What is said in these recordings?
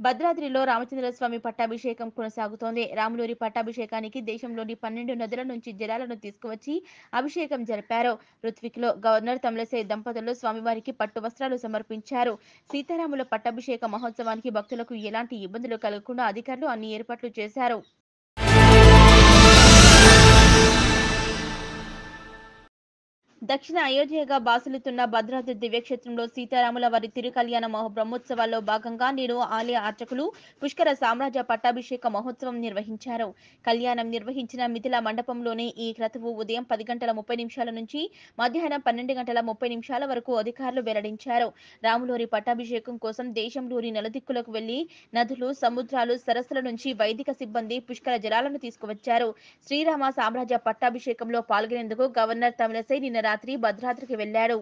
భద్రాద్రిలో రామచంద్రస్వామి పట్టాభిషేకం కొనసాగుతోంది రాములూరి పట్టాభిషేకానికి దేశంలోని పన్నెండు నదుల నుంచి జలాలను తీసుకువచ్చి అభిషేకం జరిపారు రుత్విక్లో గవర్నర్ తమిళసై దంపతులు స్వామివారికి పట్టు వస్త్రాలు సమర్పించారు సీతారాముల పట్టాభిషేక మహోత్సవానికి భక్తులకు ఎలాంటి ఇబ్బందులు కలగకుండా అధికారులు అన్ని ఏర్పాట్లు చేశారు దక్షిణ అయోధ్యగా బాసులుతున్న భద్రాద్రి దివ్యక్షేత్రంలో సీతారాముల వారి తిరుకల్యాణ మహో బ్రహ్మోత్సవాల్లో భాగంగా నేడు ఆలయ అర్చకులు పుష్కర సామ్రాజ్య పట్టాభిషేక మహోత్సవం నిర్వహించారు కళ్యాణం నిర్వహించిన మిథిలా మండపంలోనే ఈ క్రతువు ఉదయం పది గంటల ముప్పై నిమిషాల నుంచి మధ్యాహ్నం పన్నెండు గంటల ముప్పై నిమిషాల వరకు అధికారులు వెల్లడించారు రాములోరి పట్టాభిషేకం కోసం దేశంలోని నలుదిక్కులకు వెళ్లి నదులు సముద్రాలు సరస్సుల నుంచి వైదిక సిబ్బంది పుష్కర జలాలను తీసుకువచ్చారు శ్రీరామ సామ్రాజ్య పట్టాభిషేకంలో పాల్గొనేందుకు గవర్నర్ తమిళసై నిన్న రాత్రి భద్రాద్రికి వెళ్లాడు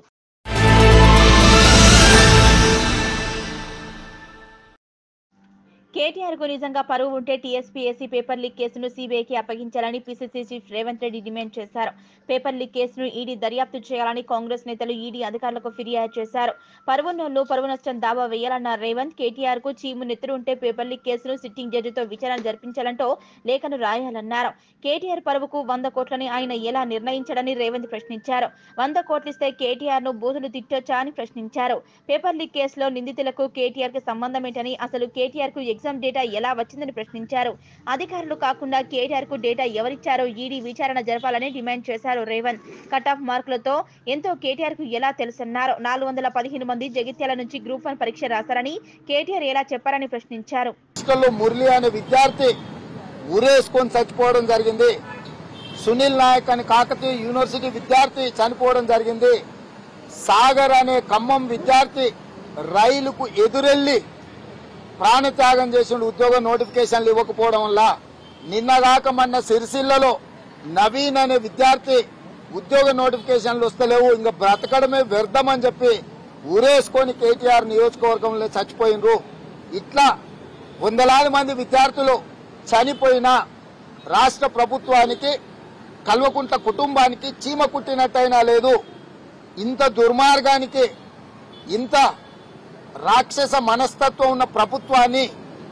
కేటీఆర్ కు నిజంగా పరువు ఉంటే టీఎస్పీఎస్సీ పేపర్ లీక్ కేసును సీబీఐకి అప్పగించాలని PCC chief Revanth Reddy demand చేశారు పేపర్ లీక్ కేసును ఈడీ దర్యాప్తు చేయాలని కాంగ్రెస్ నేతలు ఈడీ అధికారులకు ఫిర్యాదు చేశారు పరువున్నోళ్లు పరువు నష్టం దావా వేయాలన్న రేవంత్ కేటీఆర్ కు చీము నెత్తురు ఉంటే పేపర్ లీక్ కేసును సిట్టింగ్ జడ్జితో విచారణ జరిపించాలంటూ లేఖను రాయాలన్నారు కేటీఆర్ పరువుకు వంద కోట్లని ఆయన ఎలా నిర్ణయించాడని రేవంత్ ప్రశ్నించారు వంద కోట్లిస్తే కేటీఆర్ ను బూతులు తిట్టొచ్చా అని ప్రశ్నించారు పేపర్ లీక్ కేసులో నిందితులకు కేటీఆర్ కి సంబంధం ఏంటని అసలు కేటీఆర్ కు ఎగ్జామ్ డేటా ఎలా వచ్చిందని ప్రశ్నించారు అధికారులు కాకుండా కేటీఆర్ కు డేటా ఎవరిచ్చారో ఈడీ విచారణ జరపాలని డిమాండ్ చేశారు రేవంత్ కట్ ఆఫ్ మార్కులతో ఎంతో కేటీఆర్ కు ఎలా తెలుసన్నారు నాలుగు వందల పదిహేను మంది జగిత్యాల నుంచి గ్రూప్ వన్ పరీక్ష రాశారని కేటీఆర్ ఎలా చెప్పారని ప్రశ్నించారు హాస్టల్లో మురళి అనే విద్యార్థి ఉరేసుకొని చచ్చిపోవడం జరిగింది సునీల్ నాయక్ అని కాకతీయ యూనివర్సిటీ విద్యార్థి చనిపోవడం జరిగింది సాగర్ అనే ఖమ్మం విద్యార్థి రైలుకు ఎదురెళ్లి ప్రాణత్యాగం చేసిన ఉద్యోగ నోటిఫికేషన్లు ఇవ్వకపోవడం వల్ల నిన్నగాక మొన్న సిరిసిల్లలో నవీన్ అనే విద్యార్థి ఉద్యోగ నోటిఫికేషన్లు వస్తలేవు ఇంకా బ్రతకడమే వ్యర్థమని చెప్పి ఊరేసుకొని కేటీఆర్ నియోజకవర్గంలో చచ్చిపోయినరు ఇట్లా వందలాది మంది విద్యార్థులు చనిపోయిన రాష్ట్ర ప్రభుత్వానికి కల్వకుంట్ల కుటుంబానికి చీమ కుట్టినట్టయినా లేదు ఇంత దుర్మార్గానికి ఇంత రాక్షస మనస్తత్వం ఉన్న ప్రభుత్వాన్ని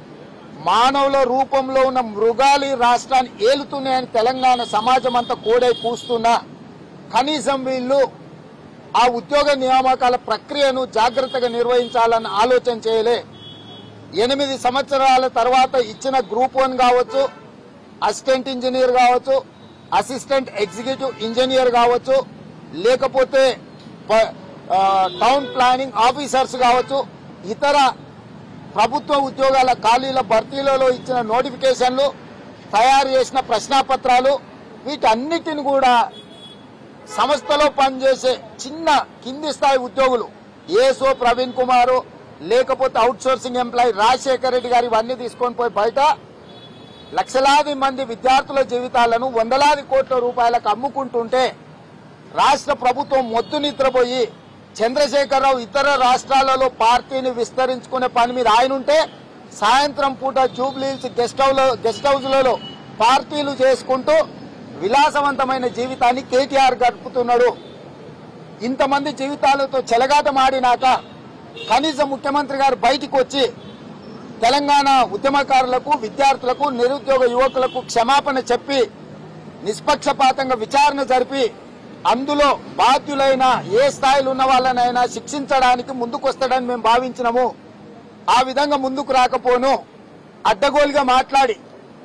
మానవుల రూపంలో ఉన్న మృగాలు ఈ రాష్ట్రాన్ని ఏలుతున్నాయని తెలంగాణ సమాజం అంతా కోడై కూస్తున్నా కనీసం వీళ్ళు ఆ ఉద్యోగ నియామకాల ప్రక్రియను జాగ్రత్తగా నిర్వహించాలని ఆలోచన చేయలే ఎనిమిది సంవత్సరాల తర్వాత ఇచ్చిన గ్రూప్ వన్ కావచ్చు అసిస్టెంట్ ఇంజనీర్ కావచ్చు అసిస్టెంట్ ఎగ్జిక్యూటివ్ ఇంజనీర్ కావచ్చు లేకపోతే ప- ఆ, టౌన్ ప్లానింగ్ ఆఫీసర్స్ కావచ్చు ఇతర ప్రభుత్వ ఉద్యోగాల ఖాళీల భర్తీలలో ఇచ్చిన నోటిఫికేషన్లు తయారు చేసిన ప్రశ్నాపత్రాలు వీటన్నిటిని కూడా సంస్థలో పనిచేసే చిన్న కింది స్థాయి ఉద్యోగులు ఏసో ప్రవీణ్ కుమారు లేకపోతే outsourcing employee Rajasekhara Reddy గారు ఇవన్నీ తీసుకొని పోయి బయట లక్షలాది మంది విద్యార్థుల జీవితాలను వందలాది కోట్ల రూపాయలకు అమ్ముకుంటుంటే రాష్ట్ర ప్రభుత్వం మొద్దు నిద్రపోయి చంద్రశేఖరరావు ఇతర రాష్ట్రాలలో పార్టీని విస్తరించుకునే పని మీద ఆయన ఉంటే సాయంత్రం పూట జూబ్లీహిల్స్ గెస్ట్ హౌస్ గెస్ట్ హౌస్లలో పార్టీలు చేసుకుంటూ విలాసవంతమైన జీవితాన్ని కేటీఆర్ గడుపుతున్నాడు ఇంతమంది జీవితాలతో చెలగాటమాడినాక కనీసం ముఖ్యమంత్రి గారు బయటికి వచ్చి తెలంగాణ ఉద్యమకారులకు విద్యార్థులకు నిరుద్యోగ యువకులకు క్షమాపణ చెప్పి నిష్పక్షపాతంగా విచారణ జరిపి అందులో బాధ్యులైన ఏ స్థాయిలో ఉన్న వాళ్ళనైనా శిక్షించడానికి ముందుకు వస్తాడని మేము భావించినాము ఆ విధంగా ముందుకు రాకపోను అడ్డగోలుగా మాట్లాడి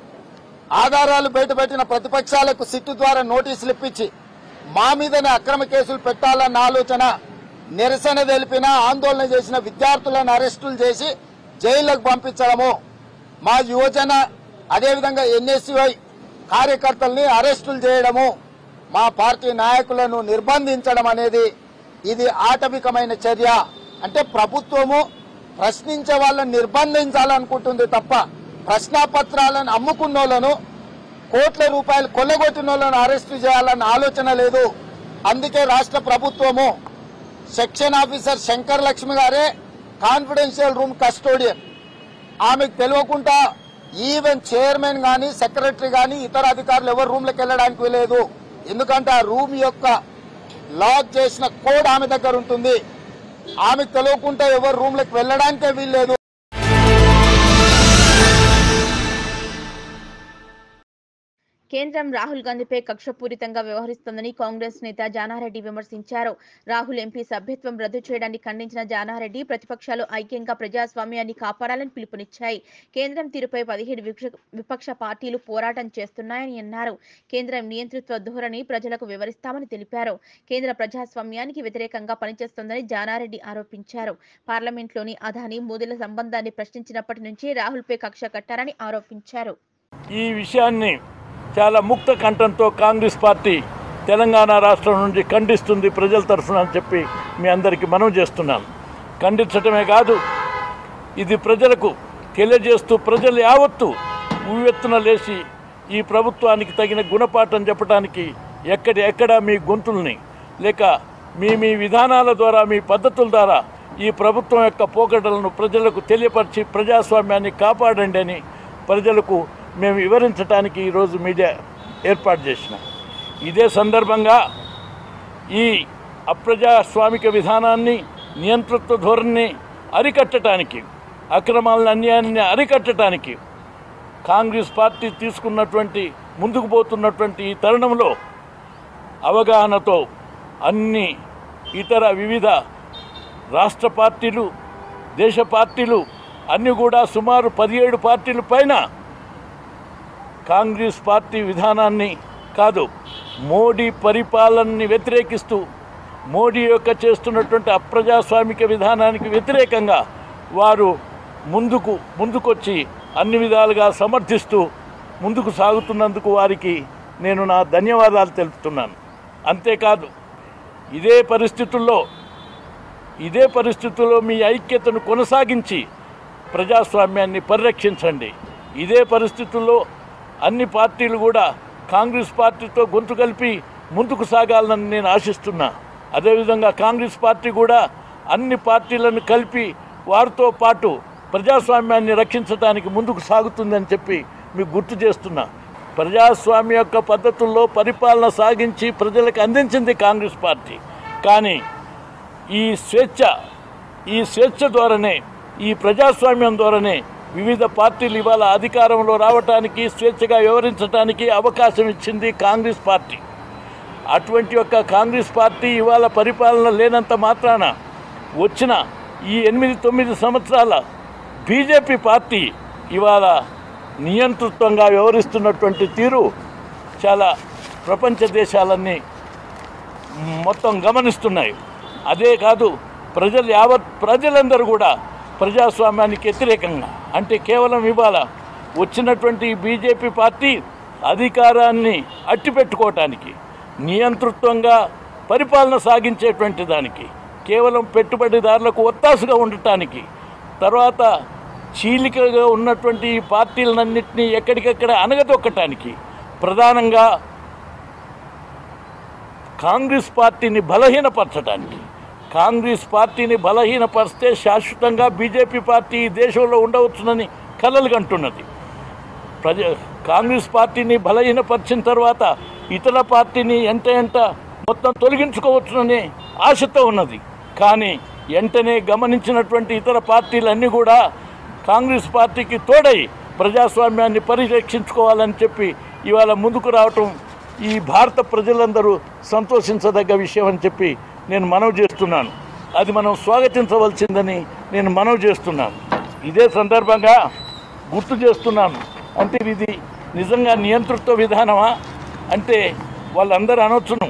ఆధారాలు బయటపెట్టిన ప్రతిపక్షాలకు సిట్టు ద్వారా నోటీసులు ఇప్పించి మా మీదనే అక్రమ కేసులు పెట్టాలన్న ఆలోచన నిరసన తెలిపిన ఆందోళన చేసిన విద్యార్థులను అరెస్టులు చేసి జైళ్లకు పంపించడము మా యువజన అదేవిధంగా ఎన్ఎస్యుఐ కార్యకర్తల్ని అరెస్టులు చేయడము మా పార్టీ నాయకులను నిర్బంధించడం అనేది ఇది ఆటవికమైన చర్య అంటే ప్రభుత్వము ప్రశ్నించే వాళ్ళని నిర్బంధించాలనుకుంటుంది తప్ప ప్రశ్నాపత్రాలను అమ్ముకున్నోళ్లను కోట్ల రూపాయలు కొల్లగొట్టిన వాళ్ళను అరెస్టు చేయాలన్న ఆలోచన లేదు అందుకే రాష్ట్ర ప్రభుత్వము సెక్షన్ ఆఫీసర్ శంకర్ లక్ష్మి గారే కాన్ఫిడెన్షియల్ రూమ్ కస్టోడియన్ ఆమెకు తెలియకుండా ఈవెన్ చైర్మన్ గాని సెక్రటరీ గాని ఇతర అధికారులు ఎవరు రూమ్లకు వెళ్ళడానికి వీలేదు ఎందుకంటే ఆ రూమ్ యొక్క లాక్ చేసిన కోడ్ ఆమె దగ్గర ఉంటుంది ఆమెకు తెలియకుండా ఎవరు రూమ్లకు వెళ్ళడానికే వీల్లేదు కేంద్రం రాహుల్ గాంధీపై కక్షపూరితంగా వ్యవహరిస్తోందని కాంగ్రెస్ నేత జానారెడ్డి విమర్శించారు రాహుల్ ఎంపీ సభ్యత్వం రద్దు చేయడాన్ని ఖండించిన జానారెడ్డి ప్రతిపక్షాలు ఐక్యంగా ప్రజాస్వామ్యాన్ని కాపాడాలని పిలుపునిచ్చాయి కేంద్రం తీరుపై పదిహేడు విపక్ష- విపక్ష పార్టీలు పోరాటం చేస్తున్నాయని అన్నారు కేంద్రం నియంతృత్వ ధోరణి ప్రజలకు వివరిస్తామని తెలిపారు కేంద్ర ప్రజాస్వామ్యానికి వ్యతిరేకంగా పనిచేస్తోందని జానారెడ్డి ఆరోపించారు పార్లమెంట్లోని అదాని మోదీల సంబంధాన్ని ప్రశ్నించినప్పటి నుంచి రాహుల్పై కక్ష కట్టారని ఆరోపించారు ఈ విషయాన్ని చాలా ముక్త కంఠంతో కాంగ్రెస్ పార్టీ తెలంగాణ రాష్ట్రం నుండి ఖండిస్తుంది ప్రజల తరఫున అని చెప్పి మీ అందరికీ మనవి చేస్తున్నాను ఖండించటమే కాదు ఇది ప్రజలకు తెలియజేస్తూ ప్రజలు యావత్తు ఉవ్వెత్తున లేచి ఈ ప్రభుత్వానికి తగిన గుణపాఠం చెప్పడానికి ఎక్కడి ఎక్కడ మీ గొంతుల్ని లేక మీ మీ విధానాల ద్వారా మీ పద్ధతుల ద్వారా ఈ ప్రభుత్వం యొక్క పోకడలను ప్రజలకు తెలియపరిచి ప్రజాస్వామ్యాన్ని కాపాడండి అని ప్రజలకు మేము వివరించడానికి ఈరోజు మీడియా ఏర్పాటు చేసినాం ఇదే సందర్భంగా ఈ అప్రజాస్వామిక విధానాన్ని నియంతృత్వ ధోరణిని అరికట్టడానికి అక్రమాలను అన్యాయాన్ని అరికట్టడానికి కాంగ్రెస్ పార్టీ తీసుకున్నటువంటి ముందుకు పోతున్నటువంటి ఈ తరుణంలో అవగాహనతో అన్ని ఇతర వివిధ రాష్ట్ర పార్టీలు దేశ పార్టీలు అన్నీ కూడా సుమారు పదిహేడు పార్టీల పైన కాంగ్రెస్ పార్టీ విధానాన్ని కాదు మోడీ పరిపాలనని వ్యతిరేకిస్తూ మోడీ యొక్క చేస్తున్నటువంటి అప్రజాస్వామిక విధానానికి వ్యతిరేకంగా వారు ముందుకు ముందుకొచ్చి అన్ని విధాలుగా సమర్థిస్తూ ముందుకు సాగుతున్నందుకు వారికి నేను నా ధన్యవాదాలు తెలుపుతున్నాను అంతేకాదు ఇదే పరిస్థితుల్లో ఇదే పరిస్థితుల్లో మీ ఐక్యతను కొనసాగించి ప్రజాస్వామ్యాన్ని పరిరక్షించండి ఇదే పరిస్థితుల్లో అన్ని పార్టీలు కూడా కాంగ్రెస్ పార్టీతో గొంతు కలిపి ముందుకు సాగాలని నేను ఆశిస్తున్నా అదేవిధంగా కాంగ్రెస్ పార్టీ కూడా అన్ని పార్టీలను కలిపి వారితో పాటు ప్రజాస్వామ్యాన్ని రక్షించడానికి ముందుకు సాగుతుందని చెప్పి మీకు గుర్తు చేస్తున్నా ప్రజాస్వామ్య యొక్క పద్ధతుల్లో పరిపాలన సాగించి ప్రజలకు అందించింది కాంగ్రెస్ పార్టీ కానీ ఈ స్వేచ్ఛ ఈ స్వేచ్ఛ ద్వారానే ఈ ప్రజాస్వామ్యం ద్వారానే వివిధ పార్టీలు ఇవాళ అధికారంలో రావటానికి స్వేచ్ఛగా వ్యవహరించడానికి అవకాశం ఇచ్చింది కాంగ్రెస్ పార్టీ అటువంటి యొక్క కాంగ్రెస్ పార్టీ ఇవాళ పరిపాలన లేనంత మాత్రాన వచ్చిన ఈ ఎనిమిది తొమ్మిది సంవత్సరాల బీజేపీ పార్టీ ఇవాళ నియంతృత్వంగా వ్యవహరిస్తున్నటువంటి తీరు చాలా ప్రపంచ దేశాలన్నీ మొత్తం గమనిస్తున్నాయి అదే కాదు ప్రజలు యావత్ ప్రజలందరూ కూడా ప్రజాస్వామ్యానికి వ్యతిరేకంగా అంటే కేవలం ఇవాళ వచ్చినటువంటి ఈ బీజేపీ పార్టీ అధికారాన్ని అట్టిపెట్టుకోవటానికి నియంతృత్వంగా పరిపాలన సాగించేటువంటి దానికి కేవలం పెట్టుబడిదారులకు ఒత్తాసుగా ఉండటానికి తర్వాత చీలికగా ఉన్నటువంటి ఈ పార్టీలన్నింటినీ ఎక్కడికక్కడ అనగదొక్కటానికి ప్రధానంగా కాంగ్రెస్ పార్టీని బలహీనపరచడానికి కాంగ్రెస్ పార్టీని బలహీనపరిస్తే శాశ్వతంగా బీజేపీ పార్టీ ఈ దేశంలో ఉండవచ్చునని కలలు కంటున్నది ప్రజ కాంగ్రెస్ పార్టీని బలహీనపరిచిన తర్వాత ఇతర పార్టీని ఎంట ఎంట మొత్తం తొలగించుకోవచ్చునని ఆశతో ఉన్నది కానీ వెంటనే గమనించినటువంటి ఇతర పార్టీలన్నీ కూడా కాంగ్రెస్ పార్టీకి తోడై ప్రజాస్వామ్యాన్ని పరిరక్షించుకోవాలని చెప్పి ఇవాళ ముందుకు రావటం ఈ భారత ప్రజలందరూ సంతోషించదగ్గ విషయం అని చెప్పి నేను మనవి చేస్తున్నాను అది మనం స్వాగతించవలసిందని నేను మనవి చేస్తున్నాను ఇదే సందర్భంగా గుర్తు చేస్తున్నాను అంటే ఇది నిజంగా నియంతృత్వ విధానమా అంటే వాళ్ళందరూ అనొచ్చును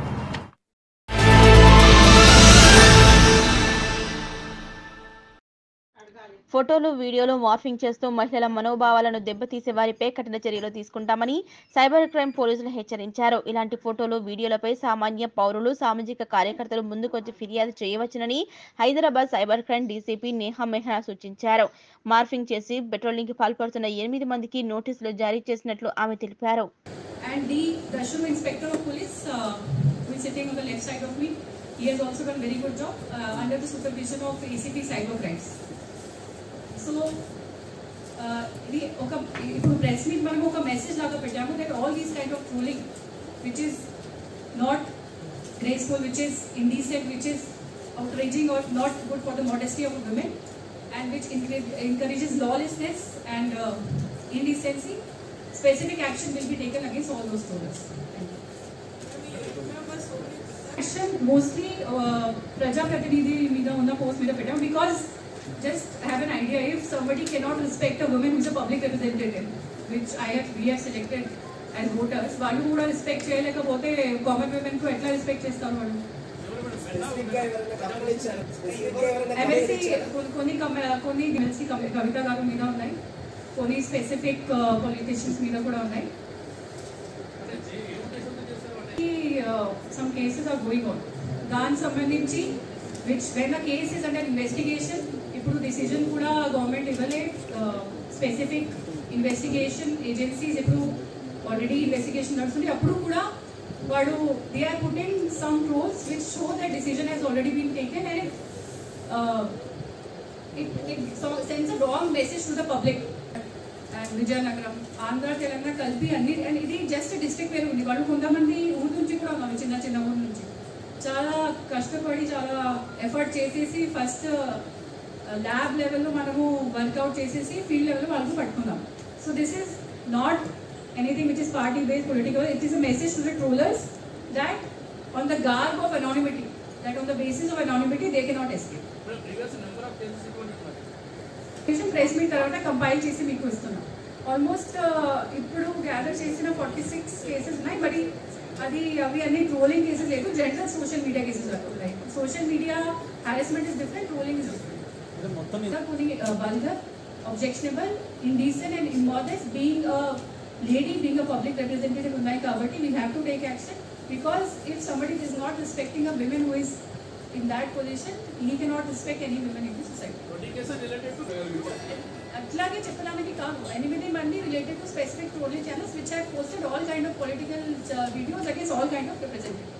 ఫోటోలు వీడియోలు మార్ఫింగ్ చేస్తూ మహిళల మనోభావాలను దెబ్బతీసే వారిపై కఠిన చర్యలు తీసుకుంటామని సైబర్ క్రైమ్ పోలీసులు హెచ్చరించారు ఇలాంటి ఫోటోలు వీడియోలపై సామాన్య పౌరులు సామాజిక కార్యకర్తలు ముందుకొచ్చి ఫిర్యాదు చేయవచ్చునని Hyderabad cyber crime DCP Neha Mehra సూచించారు మార్ఫింగ్ చేసి పెట్రోలింగ్ కి పాల్పడుతున్న ఎనిమిది మందికి నోటీసులు జారీ చేసినట్లు ఆమె తెలిపారు And the Dashram Inspector of Police, uh, who is sitting on the left side of me, he has also done very good job uh, under the supervision of ACP Cyber Crimes. So, uh, ఇది ఒక ఇప్పుడు press meet మనం ఒక message లాగా పెట్టాము that all these kind of trolling which is not graceful, which is indecent, which is outraging or not good for the modesty of women, and which encourage- encourages lawlessness and uh, indecency. specific action will be taken against all those trollers. Action mostly uh, ప్రజాప్రతినిధి మీద ఉన్న post మీద పెట్టాం because just have an idea if somebody cannot respect a women who's a public representative which I have we have selected as voters వాళ్ళు కూడా respect చేయలేకపోతే common women కు ఎట్లా రెస్పెక్ట్ చేస్తారు వాళ్ళు ఎమ్మెల్సీ కొన్ని కమ- కొన్ని ఎమ్మెల్సీ కవిత గారు మీద ఉన్నాయి కొన్ని స్పెసిఫిక్ పొలిటీషియన్స్ మీద కూడా ఉన్నాయి some cases are going on దానికి సంబంధించి which when a case is under investigation ఇప్పుడు డిసిజన్ కూడా గవర్నమెంట్ ఇవ్వలే స్పెసిఫిక్ ఇన్వెస్టిగేషన్ ఏజెన్సీస్ ఇప్పుడు ఆల్రెడీ ఇన్వెస్టిగేషన్ నడుస్తుంది అప్పుడు కూడా వాడు they are putting some rules which show that decision has already been taken and it, it so sends a wrong message to the public. And Vizianagaram Andhra Telangana కలిపి అన్ని and ఇది just district వేరు ఉంది వాళ్ళు కొంతమంది ఊరు నుంచి కూడా ఉన్నారు చిన్న చిన్న ఊరు నుంచి చాలా కష్టపడి చాలా ఎఫర్ట్ చేసేసి ఫస్ట్ ల్యాబ్ లెవెల్లో మనము వర్కౌట్ చేసేసి ఫీల్డ్ లెవెల్లో వాళ్ళకు పట్టుకుందాం so this is not anything which is party based political it is a message to the trollers that on the garb of anonymity that on the basis of anonymity they cannot escape press meet తర్వాత compile చేసి మీకు ఇస్తున్నాం almost ఇప్పుడు gather చేసిన forty six cases ఉన్నాయి మరి అది అవి అన్ని ట్రోలింగ్ కేసెస్ లేదు జనరల్ సోషల్ మీడియా కేసెస్ ఉన్నాయి social media harassment is different trolling is different కొన్ని vulgar objectionable indecent and immodest being a lady being a public representative ఉన్నాయి కాబట్టి we have to take action because if somebody is not respecting a woman who is in that position he cannot respect any women in the society అట్లాగే చెప్పడానికి కాదు ఎనిమిది మంది related to specific trolling channels which have posted all kind of political videos against all kind of representatives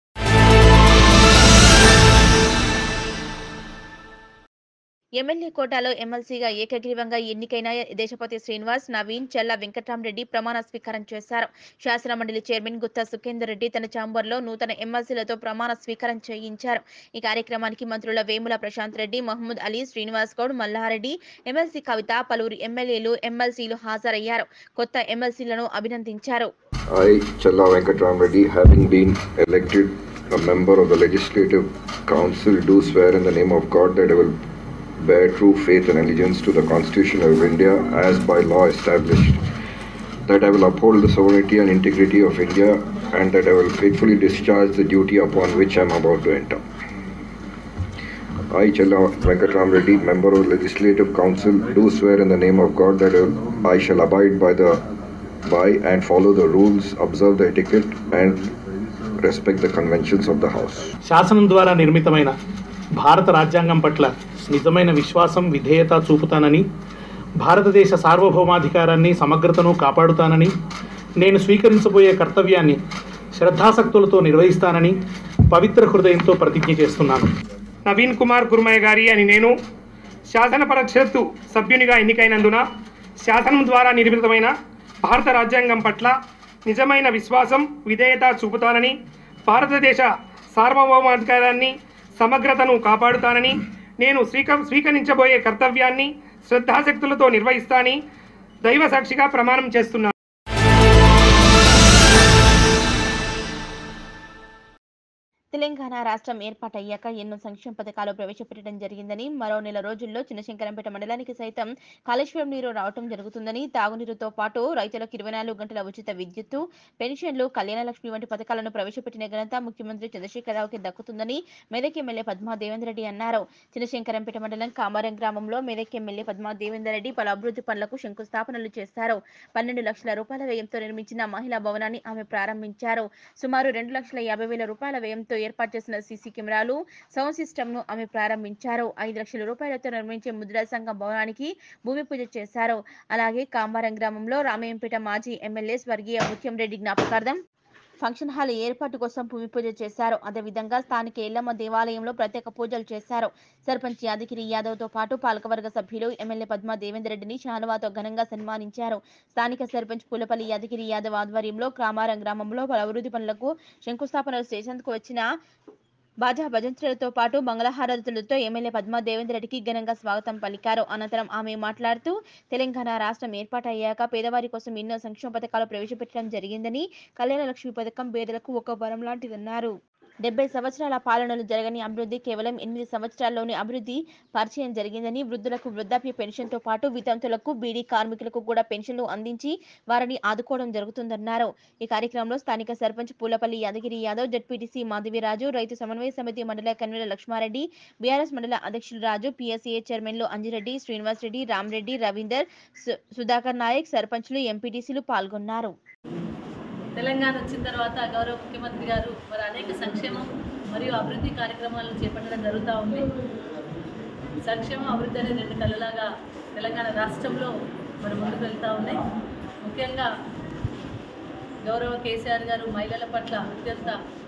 MLA కోటాలో ఎమ్మెల్సీగా ఏకగ్రీవంగా ఎన్నికైన దేశపతి శ్రీనివాస్ నవీన్ చెల్ల వెంకట్రామరెడ్డి ప్రమాణ స్వీకారం చేశారు శాసన మండలి చైర్మన్ గుత్తా సుఖేందర్ రెడ్డి తన ఛాంబర్లో నూతన ఎమ్మెల్సీలతో ప్రమాణ స్వీకారం చేయించారు ఈ కార్యక్రమానికి మంత్రుల వేముల ప్రశాంత్ రెడ్డి మహమ్మద్ అలీ శ్రీనివాస్ గౌడ్ మల్లారెడ్డి ఎమ్మెల్సీ కవిత పలువురు ఎమ్మెల్యేలు ఎమ్మెల్సీలు హాజరయ్యారు కొత్త ఎమ్మెల్సీలను అభినందించారు I, Challa Venkatraman Reddy, having been elected a member of the Legislative Council, do swear in the name of God that I will bear true faith and allegiance to the Constitution of India as by law established, that I will uphold the sovereignty and integrity of India, and that I will faithfully discharge the duty upon which I am about to enter. I, Challa Venkatraman Reddy, member of the Legislative Council, do swear in the name of God that I will- I shall abide by the by and follow the rules, observe the etiquette, and respect the conventions of the House. శాసనం ద్వారా నిర్మితమైన భారత రాజ్యాంగం పట్ల నిజమైన విశ్వాసం విధేయత చూపుతానని భారతదేశ సార్వభౌమాధికారాన్ని సమగ్రతను కాపాడుతానని నేను స్వీకరించబోయే కర్తవ్యాన్ని శ్రద్ధాసక్తులతో నిర్వహిస్తానని పవిత్ర హృదయంతో ప్రతిజ్ఞ చేస్తున్నాను నవీన్ కుమార్ కుర్మయ్య గారి అని నేను శాసన పరిషత్తు సభ్యునిగా ఎన్నికైనందున శాసనం ద్వారా నిర్మితమైన భారత రాజ్యాంగం పట్ల నిజమైన విశ్వాసం విధేయత చూపుతానని భారతదేశ సార్వభౌమాధికారాన్ని సమగ్రతను కాపాడుతానని నేను స్వీక స్వీకరించబోయే కర్తవ్యాన్ని శ్రద్ధాశక్తులతో నిర్వహిస్తానని దైవ సాక్షిగా ప్రమాణం చేస్తున్నాను తెలంగాణ రాష్ట్రం ఏర్పాటయ్యాక ఎన్నో సంక్షేమ పథకాలు ప్రవేశపెట్టడం జరిగిందని మరో నెల రోజుల్లో చిన్నశంకరంపేట మండలానికి సైతం కాళేశ్వరం నీరు రావటం జరుగుతుందని తాగునీరుతో పాటు రైతులకు ఇరవై నాలుగు గంటల ఉచిత విద్యుత్తు పెన్షన్లు కళ్యాణ లక్ష్మి వంటి పథకాలను ప్రవేశపెట్టిన ఘనత ముఖ్యమంత్రి చంద్రశేఖరరావుకి దక్కుతుందని మెదక్ ఎమ్మెల్యే పద్మా దేవేందర్ రెడ్డి అన్నారు చిన్నశంకరంపేట మండలం కామారం గ్రామంలో మెదక్ ఎమ్మెల్యే పద్మా దేవేందర్ రెడ్డి పలు అభివృద్ధి పనులకు శంకుస్థాపనలు చేశారు పన్నెండు లక్షల రూపాయల వ్యయంతో నిర్మించిన మహిళా భవనాన్ని ఆమె ప్రారంభించారు సుమారు రెండు లక్షల యాభై వేల రూపాయల వ్యయంతో ఏర్పాటు చేసిన సీసీ కెమెరాలు సౌండ్ సిస్టమ్ ను ఆమె ప్రారంభించారు ఐదు లక్షల రూపాయలతో నిర్మించే ముద్రా సంఘం భవనానికి భూమి పూజ చేశారు అలాగే కాంబారం గ్రామంలో రామయ్యంపేట మాజీ ఎమ్మెల్యే స్వర్గీయ ముత్యం రెడ్డి జ్ఞాపకార్థం ఫంక్షన్ హాల్ ఏర్పాటు కోసం భూమి పూజ చేశారు అదేవిధంగా స్థానిక ఎల్లమ్మ దేవాలయంలో ప్రత్యేక పూజలు చేశారు సర్పంచ్ యాదగిరి యాదవ్ తో పాటు పాలకవర్గ సభ్యులు ఎమ్మెల్యే పద్మా దేవేందర్ రెడ్డిని శాలువాతో ఘనంగా సన్మానించారు స్థానిక సర్పంచ్ పూలపల్లి యాదగిరి యాదవ్ ఆధ్వర్యంలో క్రామారం గ్రామంలో పలు అభివృద్ధి పనులకు శంకుస్థాపనలు చేసేందుకు వచ్చిన బాజా భజంత్రులతో పాటు మంగళహారతులతో ఎమ్మెల్యే పద్మా దేవేందర్ రెడ్డికి ఘనంగా స్వాగతం పలికారు అనంతరం ఆమె మాట్లాడుతూ తెలంగాణ రాష్ట్రం ఏర్పాటయ్యాక పేదవారి కోసం ఎన్నో సంక్షేమ పథకాలు ప్రవేశపెట్టడం జరిగిందని కళ్యాణ లక్ష్మి పథకం పేదలకు ఒక వరం లాంటిదన్నారు డెబ్బై సంవత్సరాల పాలనలు జరగని అభివృద్ధి కేవలం ఎనిమిది సంవత్సరాల్లోనే అభివృద్ధి పరిచయం జరిగిందని వృద్ధులకు వృద్ధాప్య పెన్షన్తో పాటు వితంతులకు బీడీ కార్మికులకు కూడా పెన్షన్లు అందించి వారిని ఆదుకోవడం జరుగుతుందన్నారు ఈ కార్యక్రమంలో స్థానిక సర్పంచ్ పూలపల్లి యాదగిరి యాదవ్ జడ్పీటీసీ మాధవిరాజు రైతు సమన్వయ సమితి మండల కన్వీనర్ లక్ష్మారెడ్డి బీఆర్ఎస్ మండల అధ్యక్షులు రాజు పిఎస్సీఏ చైర్మన్లు అంజిరెడ్డి శ్రీనివాస్ రెడ్డి రామరెడ్డి రవీందర్ సు- సుధాకర్ నాయక్ సర్పంచ్లు ఎంపీటీసీలు పాల్గొన్నారు తెలంగాణ వచ్చిన తర్వాత గౌరవ ముఖ్యమంత్రి గారు మరి అనేక సంక్షేమం మరియు అభివృద్ధి కార్యక్రమాలను చేపట్టడం జరుగుతూ ఉంది సంక్షేమం అభివృద్ధి అనేది రెండు కళ్ళలాగా తెలంగాణ రాష్ట్రంలో మరి ముందుకు వెళ్తూ ఉన్నాయి ముఖ్యంగా గౌరవ కేసీఆర్ గారు మహిళల పట్ల అత్యంత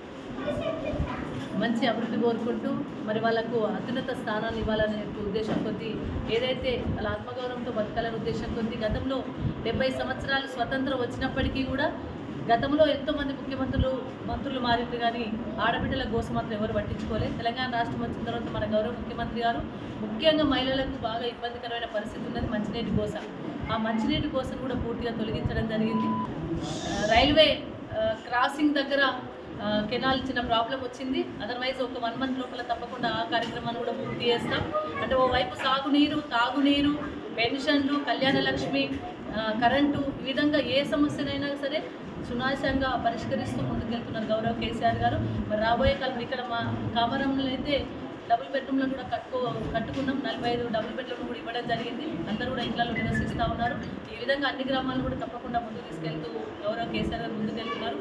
మంచి అభివృద్ధి కోరుకుంటూ మరి వాళ్ళకు అత్యున్నత స్థానాన్ని ఇవ్వాలనే ఉద్దేశం కొద్దీ ఏదైతే వాళ్ళ ఆత్మగౌరవంతో బతకాలనే ఉద్దేశం కొద్దీ గతంలో డెబ్బై సంవత్సరాలు స్వతంత్రం వచ్చినప్పటికీ కూడా గతంలో ఎంతోమంది ముఖ్యమంత్రులు మంత్రులు మారింది కానీ ఆడబిడ్డల కోసం మాత్రం ఎవరు పట్టించుకోలేదు తెలంగాణ రాష్ట్రం వచ్చిన తర్వాత మన గౌరవ ముఖ్యమంత్రి గారు ముఖ్యంగా మహిళలకు బాగా ఇబ్బందికరమైన పరిస్థితి ఉన్నది మంచినీటి కోస ఆ మంచినీటి కోసం కూడా పూర్తిగా తొలగించడం జరిగింది ఆ, రైల్వే ఆ, క్రాసింగ్ దగ్గర ఆ, కెనాల్ చిన్న ప్రాబ్లం వచ్చింది అదర్వైజ్ ఒక వన్ మంత్ లోపల తప్పకుండా ఆ కార్యక్రమాన్ని కూడా పూర్తి చేస్తాం అంటే ఓవైపు సాగునీరు తాగునీరు పెన్షన్లు కళ్యాణ లక్ష్మి ఆ, కరెంటు ఈ విధంగా ఏ సమస్యనైనా సరే సునాయాసంగా పరిష్కరిస్తూ ముందుకెళ్తున్నారు గౌరవ కేసీఆర్ గారు మరి రాబోయే కాలం ఇక్కడ మా కామరంలో అయితే డబుల్ బెడ్రూమ్లను కూడా కట్టుకో కట్టుకున్నాం నలభై ఐదు డబుల్ బెడ్రూమ్లు కూడా ఇవ్వడం జరిగింది అందరూ కూడా ఇళ్లలో నివసిస్తూ ఉన్నారు ఈ విధంగా అన్ని గ్రామాలను కూడా తప్పకుండా ముందుకు తీసుకెళ్తూ గౌరవ కేసీఆర్ గారు ముందుకెళ్తున్నారు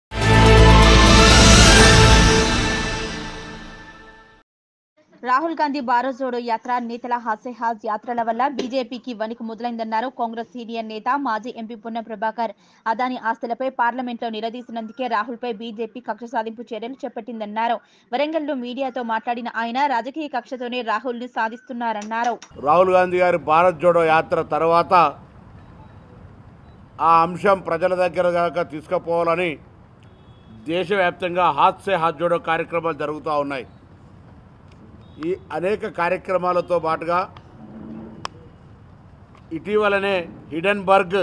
రాహుల్ గాంధీ భారత్ జోడో యాత్ర నేతల హాస్యహాజ్ యాత్రల వల్ల బీజేపీకి వణికి మొదలైందన్నారు కాంగ్రెస్ సీనియర్ నేత మాజీ ఎంపీ పున్న ప్రభాకర్ అదాని ఆస్తులపై పార్లమెంట్లో నిలదీసినందుకే రాహుల్ పై బీజేపీ కక్ష సాధింపు చర్యలు చేపట్టిందన్నారు వరంగల్లో మీడియాతో మాట్లాడిన ఆయన రాజకీయ కక్షతోనే రాహుల్ ను సాధిస్తున్నారన్నారు రాహుల్ గాంధీ గారి భారత్ జోడో యాత్ర తర్వాత ఆ అంశం ప్రజల దగ్గర దాకా తీసుకుపోవాలని దేశవ్యాప్తంగా హాత్ సే హాత్ జోడో కార్యక్రమాలు జరుగుతూ ఉన్నాయి ఈ అనేక కార్యక్రమాలతో పాటుగా ఇటీవలనే హిడెన్బర్గ్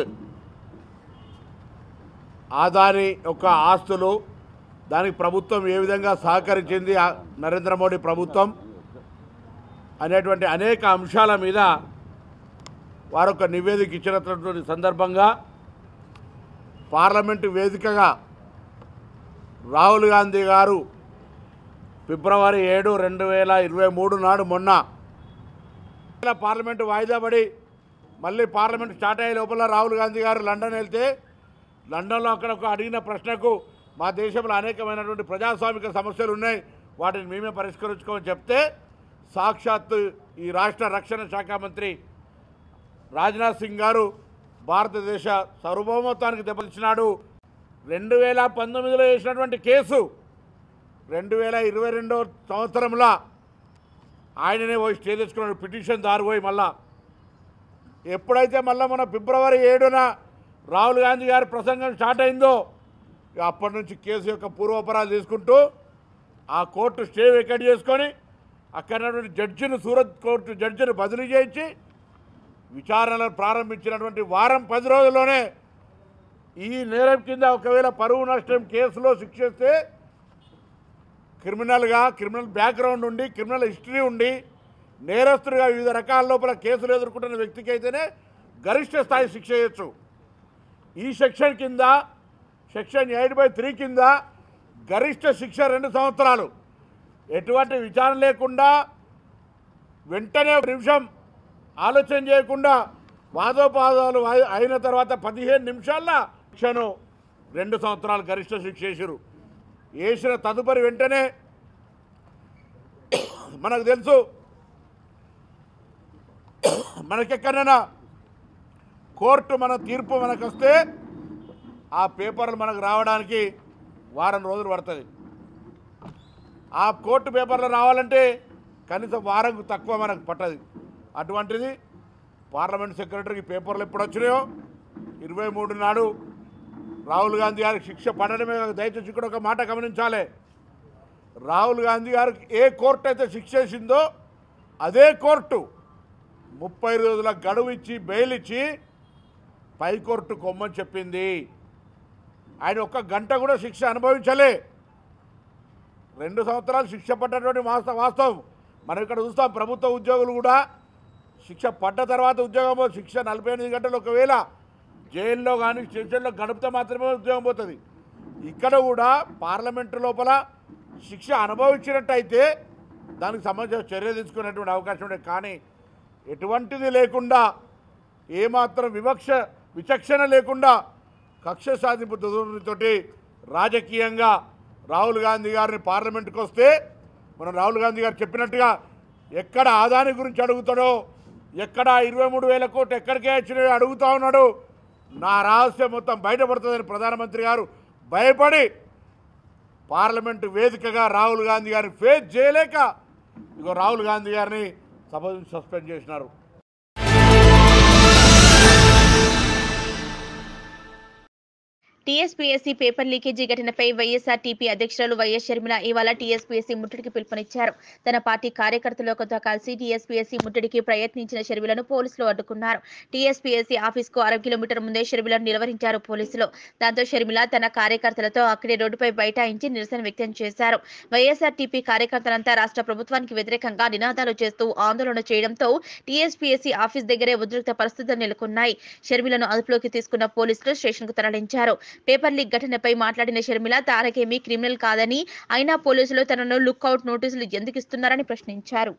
ఆదాని యొక్క ఆస్తులు దానికి ప్రభుత్వం ఏ విధంగా సహకరించింది ఆ నరేంద్ర మోడీ ప్రభుత్వం అనేటువంటి అనేక అంశాల మీద వారు ఒక నివేదిక ఇచ్చినటువంటి సందర్భంగా పార్లమెంటు వేదికగా రాహుల్ గాంధీ గారు ఫిబ్రవరి ఏడు రెండు వేల ఇరవై మూడు నాడు మొన్న పార్లమెంటు వాయిదా పడి మళ్ళీ పార్లమెంట్ స్టార్ట్ అయ్యే లోపల రాహుల్ గాంధీ గారు లండన్ వెళ్తే లండన్లో అక్కడ ఒక అడిగిన ప్రశ్నకు మా దేశంలో అనేకమైనటువంటి ప్రజాస్వామిక సమస్యలు ఉన్నాయి వాటిని మేమే పరిష్కరించుకోమని చెప్తే సాక్షాత్తు ఈ రాష్ట్ర రక్షణ శాఖ మంత్రి రాజ్నాథ్ సింగ్ గారు భారతదేశ సార్వభౌమత్వానికి దెబ్బతిచ్చినాడు రెండు వేల పంతొమ్మిదిలో వేసినటువంటి కేసు రెండు వేల ఇరవై రెండో సంవత్సరంలో ఆయననే పోయి స్టే తెచ్చుకున్నాడు పిటిషన్ దారి పోయి మళ్ళా ఎప్పుడైతే మళ్ళీ మన ఫిబ్రవరి ఏడున రాహుల్ గాంధీ గారి ప్రసంగం స్టార్ట్ అయిందో ఇక అప్పటి నుంచి కేసు యొక్క పూర్వపరాలు తీసుకుంటూ ఆ కోర్టు స్టే వెకెట్ చేసుకొని అక్కడ ఉన్నటువంటి జడ్జిని సూరత్ కోర్టు జడ్జిని బదిలీ చేయించి విచారణలు ప్రారంభించినటువంటి వారం పది రోజుల్లోనే ఈ నేరం కింద ఒకవేళ పరువు నష్టం కేసులో శిక్షిస్తే క్రిమినల్గా క్రిమినల్ బ్యాక్గ్రౌండ్ ఉండి క్రిమినల్ హిస్టరీ ఉండి నేరస్తుడిగా వివిధ రకాల లోపల కేసులు ఎదుర్కొంటున్న వ్యక్తికి అయితేనే గరిష్ట స్థాయి శిక్ష చేయొచ్చు ఈ సెక్షన్ కింద సెక్షన్ ఎయిట్ బై త్రీ కింద గరిష్ట శిక్ష రెండు సంవత్సరాలు ఎటువంటి విచారణ లేకుండా వెంటనే ఒక నిమిషం ఆలోచన చేయకుండా వాదోపాదాలు అయి- అయిన తర్వాత పదిహేను నిమిషాల్లో శిక్షను రెండు సంవత్సరాలు గరిష్ట శిక్ష వేసారు వేసిన తదుపరి వెంటనే మనకు తెలుసు మనకెక్కడైనా కోర్టు మన తీర్పు మనకు వస్తే ఆ పేపర్లు మనకు రావడానికి వారం రోజులు పడుతుంది ఆ కోర్టు పేపర్లు రావాలంటే కనీసం వారం తక్కువ మనకు పట్టదు అటువంటిది పార్లమెంట్ సెక్రటరీకి పేపర్లు ఎప్పుడు వచ్చినాయో ఇరవై మూడు నాడు రాహుల్ గాంధీ గారికి శిక్ష పడడమే కాక దయచేసి ఇక్కడ ఒక మాట గమనించాలి రాహుల్ గాంధీ గారికి ఏ కోర్టు అయితే శిక్ష వేసిందో అదే కోర్టు ముప్పై రోజుల గడువు ఇచ్చి బెయిల్ ఇచ్చి పైకోర్టు కొమ్మని చెప్పింది ఆయన ఒక్క గంట కూడా శిక్ష అనుభవించలే రెండు సంవత్సరాలు శిక్ష పడ్డటువంటి వాస్తవ వాస్తవం మనం ఇక్కడ చూస్తాం ప్రభుత్వ ఉద్యోగులు కూడా శిక్ష పడ్డ తర్వాత ఉద్యోగం పో- శిక్ష నలభై ఎనిమిది గంటలు ఒకవేళ జైల్లో కానీ స్టేషన్లో గడిపితే మాత్రమే ఉద్యోగం పోతుంది ఇక్కడ కూడా పార్లమెంటు లోపల శిక్ష అనుభవించినట్టయితే దానికి సంబంధించిన చర్య తీసుకునేటువంటి అవకాశం ఉండే కానీ ఎటువంటిది లేకుండా ఏమాత్రం వివక్ష విచక్షణ లేకుండా కక్ష సాధింపు ధోరణితోటి రాజకీయంగా రాహుల్ గాంధీ గారిని పార్లమెంట్కి వస్తే మనం రాహుల్ గాంధీ గారు చెప్పినట్టుగా ఎక్కడ ఆదాని గురించి అడుగుతాడో ఎక్కడ ఇరవై మూడు వేల కోట్లు ఎక్కడికే వచ్చినాయో అడుగుతా ఉన్నాడు నా రహస్యం మొత్తం బయటపడుతుందని ప్రధానమంత్రి గారు భయపడి పార్లమెంటు వేదికగా రాహుల్ గాంధీ గారిని ఫేస్ చేయలేక ఇగో రాహుల్ గాంధీ గారిని సభ నుంచి సస్పెండ్ చేసినారు టీఎస్పీఎస్సీ పేపర్ లీకేజీ ఘటనపై వైఎస్ఆర్టీపీ అధ్యక్షురాలు వైఎస్ షర్మిల ఇవాళ టీఎస్పీఎస్సీ ముట్టడికి పిలుపునిచ్చారు తన పార్టీ కార్యకర్తలతో కలిసి టీఎస్పీఎస్సీ ముట్టడికి ప్రయత్నించిన షర్మిలను పోలీసులు అడ్డుకున్నారు టీఎస్పీఎస్సీ ఆఫీస్కు అర కిలోమీటర్ ముందే షర్మిలను నిలవరించారు పోలీసులు దాంతో షర్మిల తన కార్యకర్తలతో అక్కడే రోడ్డుపై బైఠాయించి నిరసన వ్యక్తం చేశారు వైఎస్ఆర్టీపీ కార్యకర్తలంతా రాష్ట్ర ప్రభుత్వానికి వ్యతిరేకంగా నినాదాలు చేస్తూ ఆందోళన చేయడంతో టీఎస్పీఎస్సీ ఆఫీస్ దగ్గరే ఉద్రిక్త పరిస్థితులు నెలకొన్నాయి షర్మిలను అదుపులోకి తీసుకున్న పోలీసులు స్టేషన్కు తరలించారు పేపర్ లీక్ ఘటనపై మాట్లాడిన షర్మిల తారకేమీ క్రిమినల్ కాదని అయినా పోలీసులు తనను లుక్అవుట్ నోటీసులు ఎందుకు ఇస్తున్నారని ప్రశ్నించారు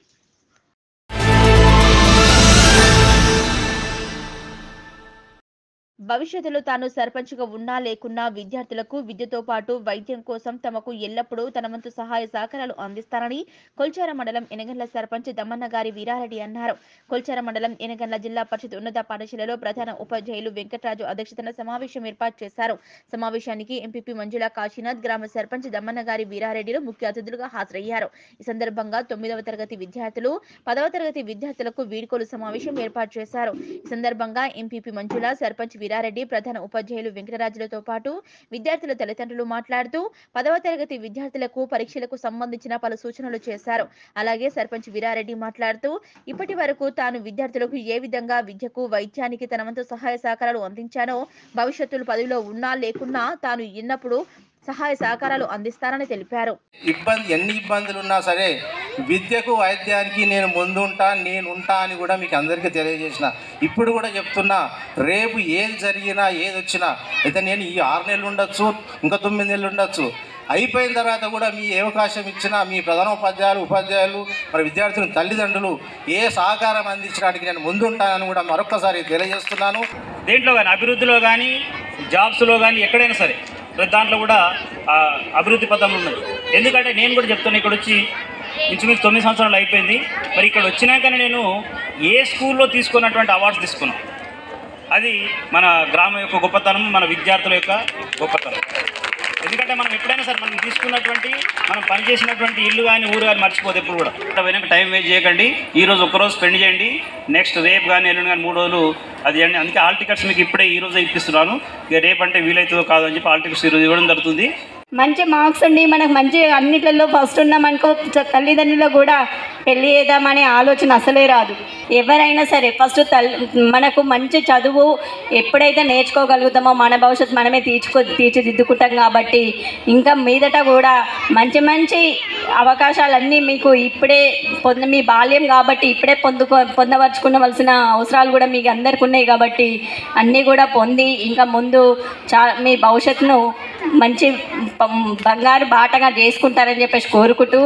భవిష్యత్తులో తాను సర్పంచ్గా ఉన్నా లేకున్నా విద్యార్థులకు విద్యతో పాటు వైద్యం కోసం తమకు ఎల్లప్పుడూ తన వంతు సహాయ సహకారాలు అందిస్తానని కొల్చార మండలం ఎనగండ్ల సర్పంచ్ దమ్మన్న గారి వీరారెడ్డి అన్నారు కొల్చార మండలం ఎనగండ్ల జిల్లా పరిషత్ ఉన్నత పాఠశాలలో ప్రధాన ఉపాధ్యాయులు వెంకటరాజు అధ్యక్షతన సమావేశం ఏర్పాటు చేశారు సమావేశానికి ఎంపీపీ మంజుల కాశీనాథ్ గ్రామ సర్పంచ్ దమ్మన్న గారి వీరారెడ్డిలు ముఖ్య అతిథులుగా హాజరయ్యారు ఈ సందర్భంగా తొమ్మిదవ తరగతి విద్యార్థులు పదవ తరగతి విద్యార్థులకు వీడ్కోలు సమావేశం ఏర్పాటు చేశారు ఈ సందర్భంగా ఎంపీపీ మంజుల సర్పంచ్ వీరారెడ్డి ప్రధాన ఉపాధ్యాయులు వెంకటరాజులతో పాటు విద్యార్థుల తల్లిదండ్రులు మాట్లాడుతూ పదవ తరగతి విద్యార్థులకు పరీక్షలకు సంబంధించిన పలు సూచనలు చేశారు అలాగే సర్పంచ్ వీరారెడ్డి మాట్లాడుతూ ఇప్పటి వరకు తాను విద్యార్థులకు ఏ విధంగా విద్యకు వైద్యానికి తన వంతు సహాయ సహకారాలు అందించానో భవిష్యత్తులో పదవిలో ఉన్నా లేకున్నా తాను ఎన్నప్పుడు సహాయ సహకారాలు అందిస్తానని తెలిపారు ఇబ్బంది ఎన్ని ఇబ్బందులు ఉన్నా సరే విద్యకు వైద్యానికి నేను ముందుంటా నేను ఉంటా అని కూడా మీకు అందరికీ తెలియజేసిన ఇప్పుడు కూడా చెప్తున్నా రేపు ఏది జరిగినా ఏది వచ్చినా అయితే నేను ఈ ఆరు నెలలు ఉండొచ్చు ఇంకా తొమ్మిది నెలలు ఉండొచ్చు అయిపోయిన తర్వాత కూడా మీ ఏ అవకాశం ఇచ్చినా మీ ప్రధానోపాధ్యాయులు ఉపాధ్యాయులు మరి విద్యార్థులు తల్లిదండ్రులు ఏ సహకారం అందించడానికి నేను ముందుంటానని కూడా మరొకసారి తెలియజేస్తున్నాను దేంట్లో కానీ అభివృద్ధిలో కానీ జాబ్స్లో కానీ ఎక్కడైనా సరే ప్రతి దాంట్లో కూడా ఆ, అభివృద్ధి పథంలో ఉన్నది ఎందుకంటే నేను కూడా చెప్తున్నా ఇక్కడ వచ్చి ఇంచుమించు తొమ్మిది సంవత్సరాలు అయిపోయింది మరి ఇక్కడ వచ్చినాకనే నేను ఏ స్కూల్లో తీసుకున్నటువంటి అవార్డ్స్ తీసుకున్నాను అది మన గ్రామం యొక్క గొప్పతనం మన విద్యార్థుల యొక్క గొప్పతనం ఎందుకంటే మనం ఎప్పుడైనా సరే మనం తీసుకున్నటువంటి మనం పనిచేసినటువంటి ఇల్లు కానీ ఊరు కానీ మర్చిపోతే ఎప్పుడు కూడా ఇక్కడ వెనక టైం వేస్ట్ చేయకండి ఈ రోజు ఒక్కరోజు స్పెండ్ చేయండి నెక్స్ట్ రేపు కానీ ఎల్లుండి కానీ మూడు రోజులు అది చేయండి అందుకే ఆల్ టికెట్స్ మీకు ఇప్పుడే ఈ రోజే ఇప్పిస్తున్నాను ఇక రేపు అంటే వీలవుతుందో కాదో అని చెప్పి ఆల్ టికెట్స్ ఈరోజు ఇవ్వడం జరుగుతుంది మంచి మార్క్స్ ఉండి మనకు మంచి అన్నిట్లలో ఫస్ట్ ఉన్నామనుకో చ- తల్లిదండ్రులకు కూడా పెళ్లి చేద్దామనే ఆలోచన అసలే రాదు ఎవరైనా సరే ఫస్ట్ తల్లి మనకు మంచి చదువు ఎప్పుడైతే నేర్చుకోగలుగుతామో మన భవిష్యత్తు మనమే తీర్చుకో తీర్చిదిద్దుకుంటాం కాబట్టి ఇంకా మీదట కూడా మంచి మంచి అవకాశాలన్నీ మీకు ఇప్పుడే పొంద మీ బాల్యం కాబట్టి ఇప్పుడే పొందుకో పొందవరుచుకునవలసిన అవసరాలు కూడా మీకు అందరికి ఉన్నాయి కాబట్టి అన్నీ కూడా పొంది ఇంకా ముందు చా మీ భవిష్యత్తును మంచి పం- బంగారు బాటగా చేసుకుంటారని చెప్పేసి కోరుకుంటూ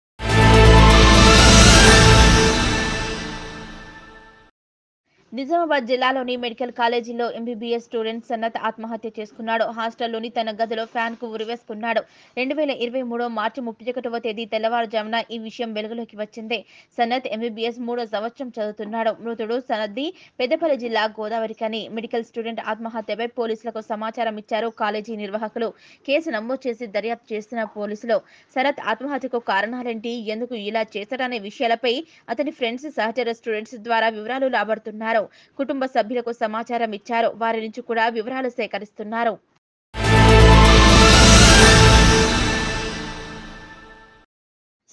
నిజామాబాద్ జిల్లాలోని మెడికల్ కాలేజీలో ఎంబీబీఎస్ స్టూడెంట్ సన్నత్ ఆత్మహత్య చేసుకున్నాడు హాస్టల్లోని తన గదిలో ఫ్యాన్ కు ఉరివేసుకున్నాడు రెండు వేల ఇరవై మూడు మార్చి ముప్పై ఒకటవ తేదీ తెల్లవారుజామున ఈ విషయం వెలుగులోకి వచ్చింది సన్నత్ ఎంబీబీఎస్ మూడో సంవత్సరం చదువుతున్నాడు మృతుడు సనద్ది పెద్దపల్లి జిల్లా గోదావరికని మెడికల్ స్టూడెంట్ ఆత్మహత్యపై పోలీసులకు సమాచారం ఇచ్చారు కాలేజీ నిర్వాహకులు కేసు నమోదు చేసి దర్యాప్తు చేస్తున్న పోలీసులు శరత్ ఆత్మహత్యకు కారణాలేంటి ఎందుకు ఇలా చేశాడనే విషయాలపై అతని ఫ్రెండ్స్ సహచర స్టూడెంట్స్ ద్వారా వివరాలు రాబడుతున్నారు కుటుంబ సభ్యులకు సమాచారం ఇచ్చారు వారి నుంచి కూడా వివరాలు సేకరిస్తున్నారు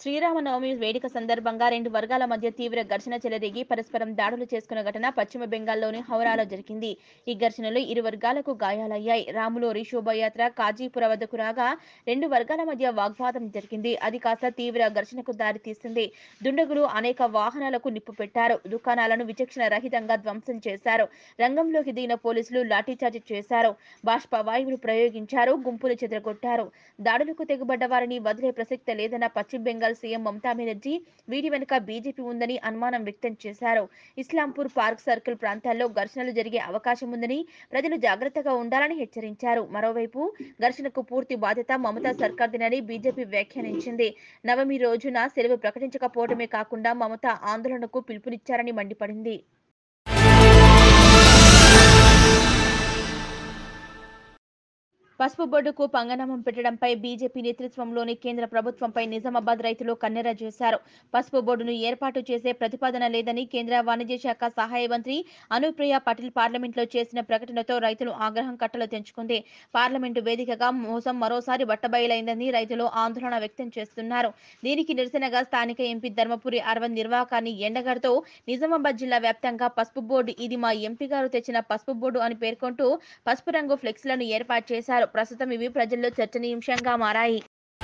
శ్రీరామనవమి వేడుక సందర్భంగా రెండు వర్గాల మధ్య తీవ్ర ఘర్షణ చెలరేగి పరస్పరం దాడులు చేసుకున్న ఘటన పశ్చిమ బెంగాల్లోని హౌరాలో జరిగింది ఈ ఘర్షణలో ఇరు వర్గాలకు గాయాలయ్యాయి రాములోరి శోభయాత్ర కాజీపుర వద్దకు రాగా రెండు వర్గాల మధ్య వాగ్వాదం జరిగింది అది కాస్త తీవ్ర ఘర్షణకు దారితీసింది దుండగులు అనేక వాహనాలకు నిప్పు పెట్టారు దుకాణాలను విచక్షణ రహితంగా ధ్వంసం చేశారు రంగంలోకి దిగిన పోలీసులు లాఠీచార్జి చేశారు బాష్ప వాయువులు ప్రయోగించారు గుంపులు చెదరగొట్టారు దాడులకు తెగబడ్డ వారిని వదిలే ప్రసక్తే లేదన్న పశ్చిమ బెంగాల్ సీఎం మమతా బెనర్జీ వీటి వెనుక బీజేపీ ఉందని అనుమానం వ్యక్తం చేశారు ఇస్లాంపూర్ పార్క్ సర్కిల్ ప్రాంతాల్లో ఘర్షణలు జరిగే అవకాశం ఉందని ప్రజలు జాగ్రత్తగా ఉండాలని హెచ్చరించారు మరోవైపు ఘర్షణకు పూర్తి బాధ్యత మమతా సర్కార్దేనని బీజేపీ వ్యాఖ్యానించింది నవమి రోజున సెలవు ప్రకటించకపోవడమే కాకుండా మమత ఆందోళనకు పిలుపునిచ్చారని మండిపడింది పసుపు బోర్డుకు పంగనామం పెట్టడంపై బీజేపీ నేతృత్వంలోని కేంద్ర ప్రభుత్వంపై నిజామాబాద్ రైతులు కన్నెర చేశారు పసుపు బోర్డును ఏర్పాటు చేసే ప్రతిపాదన లేదని కేంద్ర వాణిజ్య శాఖ సహాయ మంత్రి అనుప్రియ పటేల్ పార్లమెంట్లో చేసిన ప్రకటనతో రైతులు ఆగ్రహం కట్టలు తెంచుకుంది పార్లమెంటు వేదికగా మోసం మరోసారి బట్టబయలైందని రైతులు ఆందోళన వ్యక్తం చేస్తున్నారు దీనికి నిరసనగా స్థానిక ఎంపీ ధర్మపురి అరవింద్ నిర్వాకాన్ని ఎండగడుతూ నిజామాబాద్ జిల్లా వ్యాప్తంగా పసుపు బోర్డు ఇది మా ఎంపీ గారు తెచ్చిన పసుపు బోర్డు అని పేర్కొంటూ పసుపు రంగు ఫ్లెక్స్లను ఏర్పాటు చేశారు ప్రస్తుతం ఇవి ప్రజల్లో చర్చనీయాంశంగా మారాయి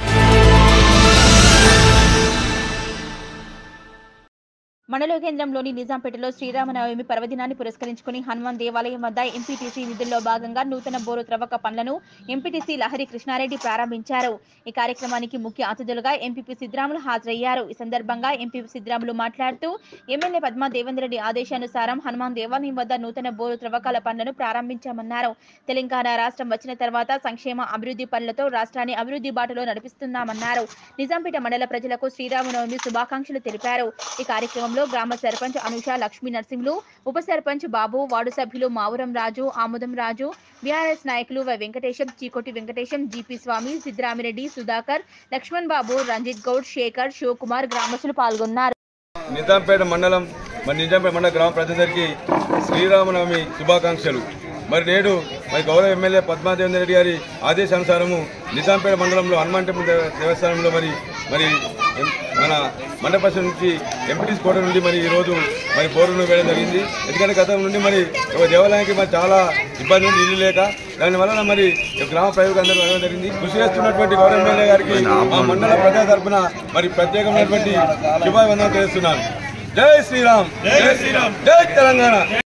మండల కేంద్రంలోని నిజాంపేటలో శ్రీరామనవమి పర్వదినాన్ని పురస్కరించుకుని హనుమాన్ దేవాలయం వద్ద ఎంపీటీసీ నిధుల్లో భాగంగా నూతన బోరు త్రవ్వక పనులను ఎంపీటీసీ లహరి కృష్ణారెడ్డి ప్రారంభించారు ఈ కార్యక్రమానికి ముఖ్య అతిథులుగా ఎంపీపీ సిద్ధరాములు హాజరయ్యారు ఈ సందర్భంగా ఎంపీపీ సిద్ధరాములు మాట్లాడుతూ ఎమ్మెల్యే పద్మా దేవేందర్ రెడ్డి ఆదేశానుసారం హనుమాన్ దేవాలయం వద్ద నూతన బోరు త్రవ్వకాల పనులను ప్రారంభించామన్నారు తెలంగాణ రాష్ట్రం వచ్చిన తర్వాత సంక్షేమ అభివృద్ధి పనులతో రాష్ట్రాన్ని అభివృద్ధి బాటలో నడిపిస్తున్నామన్నారు నిజాంపేట మండల ప్రజలకు శ్రీరామనవమి శుభాకాంక్షలు తెలిపారు ఈ కార్యక్రమంలో గ్రామ సర్పంచ్ అనుష లక్ష్మీ నరసింహులు ఉప సర్పంచ్ బాబు వార్డు సభ్యులు మావురం రాజు ఆముదం రాజు బీఆర్ఎస్ నాయకులు వై వెంకటేశం చీకోటి వెంకటేశం జీపీ స్వామి సిద్ధరామిరెడ్డి సుధాకర్ లక్ష్మణ్ బాబు రంజిత్ గౌడ్ శేఖర్ శివకుమార్ గ్రామస్తులు పాల్గొన్నారు నిజాంపేట మండలం మరి నిజాంపేట మండల గ్రామ ప్రజలందరికీ శ్రీరామనవమి శుభాకాంక్షలు మరి నేడు మరి గౌరవ ఎమ్మెల్యే పద్మాదేవేంద్ర రెడ్డి గారి ఆదేశానుసారము నిజాంపేట మండలంలో హనుమాన్ టెంపుల్ దేవ- దేవస్థానంలో మరి మరి ఎం- మన మండపం నుంచి ఎంపీటీస్ కోట నుండి మరి ఈరోజు మరి బోరును వేయడం జరిగింది ఎందుకంటే గతం నుండి మరి ఒక దేవాలయానికి మరి చాలా ఇబ్బంది ఉంది ఇల్లు లేక దానివల్ల మరి గ్రామ ప్రయోగం అందరూ వెళ్ళడం జరిగింది కృషి చేస్తున్నటువంటి గౌరవ ఎమ్మెల్యే గారికి మా మండల ప్రజా తరపున మరి ప్రత్యేకమైనటువంటి శుభాభివందనం తెలుస్తున్నాను జై శ్రీరామ్ జై శ్రీరామ్ జై తెలంగాణ